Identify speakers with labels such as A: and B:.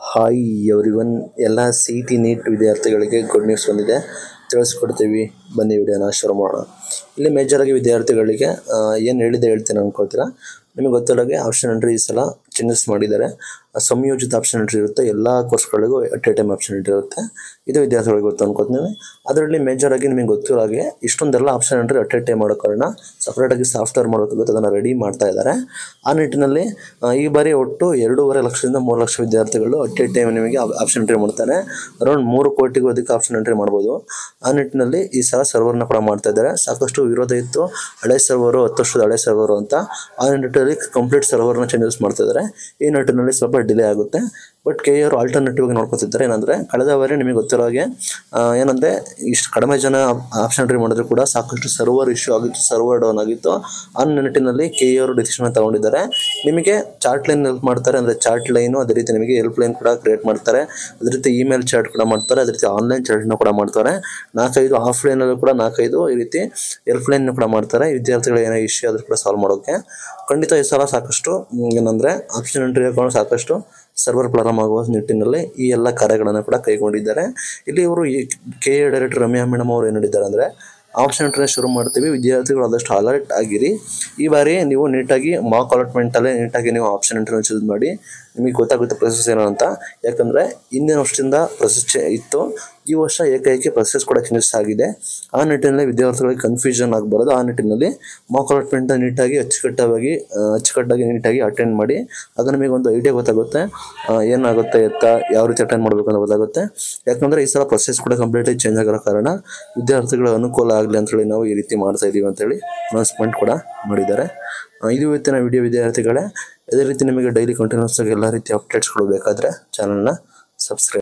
A: hi everyone ಎಲ್ಲ C T NEET ವಿದ್ಯಾರ್ಥಿಗಳಿಗೆ good news ಬಂದಿದೆ ತಿಳಿಸ್ಕೊಡ್ತೀವಿ ಬನ್ನಿ ವಿಡಿಯೋನ ಶುರು ಮಾಡೋಣ ಇಲ್ಲಿ ಮೇಜರಾಗಿ ವಿದ್ಯಾರ್ಥಿಗಳಿಗೆ ಏನು ಹೇಳಿದೆ ಹೇಳ್ತೀನಿ ಅನ್ಕೊಳ್ತೀರಾ ನಿಮಗೆ ಗೊತ್ತಿರೋಗೆ ಆಪ್ಷನ್ ಎಂಟ್ರಿ ಈ ಸಲ ಚೇಂಜಸ್ ಮಾಡಿದ್ದಾರೆ ಆ ಸಂಯೋಜಿತ ಆಪ್ಷನ್ ಎಂಟ್ರಿ ಇರುತ್ತೆ ಎಲ್ಲ ಕೋರ್ಸ್ಗಳಿಗೂ at a time option entry ಇರುತ್ತೆ ಇದು ವಿದ್ಯಾರ್ಥಿಗಳಿಗೆ ಗೊತ್ತು ಅನ್ಕೋತೀನಿ ಅದರಲ್ಲಿ ಮೇಜರ್ ಆಗಿ ನಿಮಗೆ ಗೊತ್ತಿರೋ ಹಾಗೆ ಇಷ್ಟೊಂದೆಲ್ಲ option entry at a time ಮಾಡೋ ಕಾರಣ ಸಪ್ರೇಟಾಗಿ ಸಾಫ್ಟ್ವೇರ್ ಮಾಡಬೇಕಾಗುತ್ತೆ ಅದನ್ನು ರೆಡಿ ಮಾಡ್ತಾ ಇದ್ದಾರೆ ಆ ನಿಟ್ಟಿನಲ್ಲಿ ಆ, ಈ ಬಾರಿ ಒಟ್ಟು ಎರಡೂವರೆ ಲಕ್ಷದಿಂದ ಮೂರು ಲಕ್ಷ ವಿದ್ಯಾರ್ಥಿಗಳು ಅಟ್ ಎ ಟೈಮ್ ನಿಮಗೆ ಆಪ್ಷನ್ ಎಂಟ್ರಿ ಮಾಡ್ತಾರೆ ಅರೌಂಡ್ ಮೂರು ಕೋಟಿಗೂ ಅಧಿಕ ಆಪ್ಷನ್ ಎಂಟ್ರಿ ಮಾಡ್ಬೋದು ಆ ನಿಟ್ಟಿನಲ್ಲಿ ಈ ಸಲ ಸರ್ವರ್ನ ಕೂಡ ಮಾಡ್ತಾ ಇದ್ದಾರೆ ಸಾಕಷ್ಟು ವಿರೋಧ ಇತ್ತು ಹಳೆ ಸರ್ವರು ಹತ್ತು ವರ್ಷದ ಹಳೆ ಸರ್ವರು ಅಂತ ಆ ನಿಟ್ಟಿನಲ್ಲಿ ಕಂಪ್ಲೀಟ್ ಸರ್ವರ್ನ ಚೇಂಜಸ್ ಮಾಡ್ತಾ ಇದ್ದಾರೆ ಈ ನಿಟ್ಟಿನಲ್ಲಿ ಸ್ವಲ್ಪ ಡಿಲೇ ಆಗುತ್ತೆ ಬಟ್ ಕೆ ಅವರು ಆಲ್ಟರ್ನೇಟಿವ್ ಆಗಿ ನೋಡ್ಕೊತಿದ್ದಾರೆ ಏನಂದ್ರೆ ಕಳೆದ ಬಾರಿ ನಿಮಗೆ ಗೊತ್ತಿರೋ ಹಾಗೆ ಆ, ಏನಂದ್ರೆ ಇಷ್ಟು ಕಡಿಮೆ ಜನ ಆಪ್ಷನ್ ಎಂಟ್ರಿ ಮಾಡಿದ್ರು ಕೂಡ ಸಾಕಷ್ಟು ಸರ್ವರ್ ಇಶ್ಯೂ ಆಗಿತ್ತು ಸರ್ವರ್ ಡೌನ್ ಆಗಿತ್ತು ಆ ನಿಟ್ಟಿನಲ್ಲಿ ಕೆ ಅವರು ಡಿಸಿಷನ್ ತಗೊಂಡಿದ್ದಾರೆ ನಿಮಗೆ ಚಾರ್ಟ್ ಲೈನ್ ಹೆಲ್ಪ್ ಮಾಡ್ತಾರೆ ಅಂದ್ರೆ ಚಾರ್ಟ್ ಲೈನು ಅದೇ ರೀತಿ ನಿಮಗೆ ಹೆಲ್ಪ್ ಲೈನ್ ಕೂಡ ಕ್ರಿಯೇಟ್ ಮಾಡ್ತಾರೆ ಅದೇ ರೀತಿ ಇಮೇಲ್ ಚಾರ್ಟ್ ಕೂಡ ಮಾಡ್ತಾರೆ ಅದೇ ರೀತಿ ಆನ್ಲೈನ್ ಚಾರ್ಟ್ನ ಕೂಡ ಮಾಡ್ತಾರೆ ನಾಲ್ಕೈದು ಆಫ್ಲೈನಲ್ಲೂ ಕೂಡ ನಾಲ್ಕೈದು ಈ ರೀತಿ ಹೆಲ್ಪ್ ಲೈನ್ ಕೂಡ ಮಾಡ್ತಾರೆ ವಿದ್ಯಾರ್ಥಿಗಳು ಏನೋ ಇಶ್ಯೂ ಆದ್ರೂ ಕೂಡ ಸಾಲ್ವ್ ಮಾಡೋಕೆ ಖಂಡಿತ ಈ ಸಲ ಸಾಕಷ್ಟು ಹ್ಮ್, ಏನಂದ್ರೆ ಆಪ್ಷನ್ ಎಂಟ್ರಿ ಹಾಕೊಂಡು ಸಾಕಷ್ಟು ಸರ್ವರ್ ಪ್ರಾರಂಭ ಆಗುವ ನಿಟ್ಟಿನಲ್ಲಿ ಈ ಎಲ್ಲ ಕಾರ್ಯಗಳನ್ನು ಕೂಡ ಕೈಗೊಂಡಿದ್ದಾರೆ ಇಲ್ಲಿ ಇವರು K A director Ramya madam ಅವರು ಏನು ಹೇಳಿದ್ದಾರೆ ಅಂದರೆ ಆಪ್ಷನ್ ಎಂಟ್ರಿ ಶುರು ಮಾಡ್ತೀವಿ ವಿದ್ಯಾರ್ಥಿಗಳು ಆದಷ್ಟು ಅಲರ್ಟ್ ಆಗಿರಿ ಈ ಬಾರಿ ನೀವು ನೀಟಾಗಿ ಮಾಕ್ ಅಲಾಟ್ಮೆಂಟಲ್ಲೇ ನೀಟಾಗಿ ನೀವು ಆಪ್ಷನ್ ಎಂಟ್ರಿ ಚೂಸ್ ಮಾಡಿ ನಿಮಗೆ ಗೊತ್ತಾಗುತ್ತೆ ಪ್ರೊಸೆಸ್ ಏನು ಅಂತ ಯಾಕಂದರೆ ಹಿಂದಿನ ವರ್ಷದಿಂದ ಪ್ರೊಸೆಸ್ ಇತ್ತು ಈ ವರ್ಷ ಏಕೈಕಿ ಪ್ರೊಸೆಸ್ ಕೂಡ ಚೇಂಜಸ್ ಆಗಿದೆ ಆ ನಿಟ್ಟಿನಲ್ಲಿ ವಿದ್ಯಾರ್ಥಿಗಳಿಗೆ ಕನ್ಫ್ಯೂಷನ್ ಆಗಬಾರ್ದು ಆ ನಿಟ್ಟಿನಲ್ಲಿ ಮಾಕ್ ಅಲಾಟ್ಮೆಂಟ್ ನೀಟಾಗಿ ಅಚ್ಚುಕಟ್ಟಾಗಿ ಆ, ಅಚ್ಚುಕಟ್ಟಾಗಿ ನೀಟಾಗಿ ಅಟೆಂಡ್ ಮಾಡಿ ಆಗ ನಿಮಗೆ ಒಂದು ಐಡಿಯಾ ಗೊತ್ತಾಗುತ್ತೆ ಆ, ಏನಾಗುತ್ತೆ ಎತ್ತ ಯಾವ ರೀತಿ ಅಟೆಂಡ್ ಮಾಡಬೇಕು ಅಂತ ಗೊತ್ತಾಗುತ್ತೆ ಯಾಕಂದರೆ ಈ ಸಲ ಪ್ರೊಸೆಸ್ ಕೂಡ ಕಂಪ್ಲೀಟಾಗಿ ಚೇಂಜ್ ಆಗಿರೋ ಕಾರಣ ವಿದ್ಯಾರ್ಥಿಗಳ ಅನುಕೂಲ ಆಗಲಿ ಅಂತೇಳಿ ನಾವು ಈ ರೀತಿ ಮಾಡ್ತಾ ಇದ್ದೀವಿ ಅಂತೇಳಿ ಅನೌನ್ಸ್ಮೆಂಟ್ ಕೂಡ ಮಾಡಿದ್ದಾರೆ ಆ, ಇದು ಇವತ್ತಿನ ವಿಡಿಯೋ ವಿದ್ಯಾರ್ಥಿಗಳೇ ಅದೇ ರೀತಿ ನಿಮಗೆ ಡೈಲಿ ಕಂಟಿನ್ಯೂಸ್ ಆಗಿ ಎಲ್ಲ ರೀತಿಯ ಅಪ್ಡೇಟ್ಸ್ಗಳು ಬೇಕಾದರೆ ಚಾನಲ್ನ ಸಬ್ಸ್ಕ್ರೈಬ್